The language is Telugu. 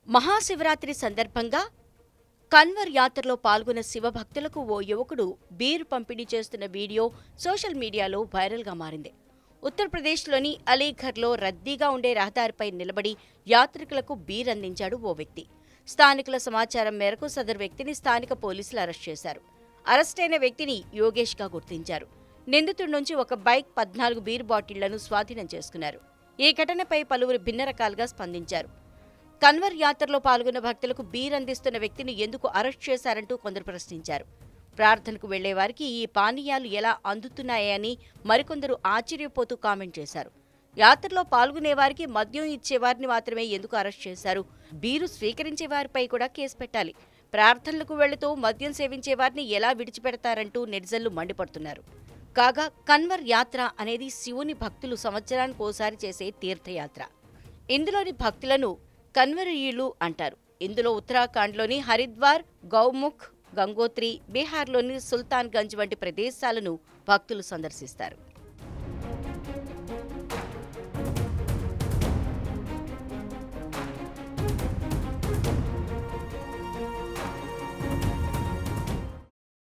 మహాశివరాత్రి సందర్భంగా కన్వర్ యాత్రలో పాల్గొన్న శివభక్తులకు ఓ యువకుడు బీర్ పంపిణీ చేస్తున్న వీడియో సోషల్ మీడియాలో వైరల్గా మారింది ఉత్తరప్రదేశ్లోని అలీఘర్లో రద్దీగా ఉండే రహదారిపై నిలబడి యాత్రికులకు బీర్ అందించాడు ఓ వ్యక్తి స్థానికుల సమాచారం మేరకు సదరు వ్యక్తిని స్థానిక పోలీసులు అరెస్ట్ చేశారు అరెస్టైన వ్యక్తిని యోగేష్గా గుర్తించారు నిందితుడి నుంచి ఒక బైక్ పద్నాలుగు బీర్ బాటిళ్లను స్వాధీనం చేసుకున్నారు ఈ ఘటనపై పలువురు భిన్న రకాలుగా స్పందించారు కన్వర్ యాత్రలో పాల్గొన్న భక్తులకు బీర్ అందిస్తున్న వ్యక్తిని ఎందుకు అరెస్ట్ చేశారంటూ కొందరు ప్రశ్నించారు ప్రార్థనకు వెళ్లే వారికి ఈ పానీయాలు ఎలా అందుతున్నాయని మరికొందరు ఆశ్చర్యపోతూ కామెంట్ చేశారు యాత్రలో పాల్గొనే వారికి మద్యం ఇచ్చేవారిని మాత్రమే ఎందుకు అరెస్ట్ చేశారు బీరు స్వీకరించే వారిపై కూడా కేసు పెట్టాలి ప్రార్థనలకు వెళుతూ మద్యం సేవించే వారిని ఎలా విడిచిపెడతారంటూ నెటిజన్లు మండిపడుతున్నారు కాగా కన్వర్ యాత్ర అనేది శివుని భక్తులు సంవత్సరానికి ఓసారి చేసే తీర్థయాత్ర ఇందులోని భక్తులను కన్వరీయులు అంటారు ఇందులో ఉత్తరాఖండ్లోని హరిద్వార్ గౌముఖ్ గంగోత్రి బీహార్లోని సుల్తాన్గంజ్ వంటి ప్రదేశాలను భక్తులు సందర్శిస్తారు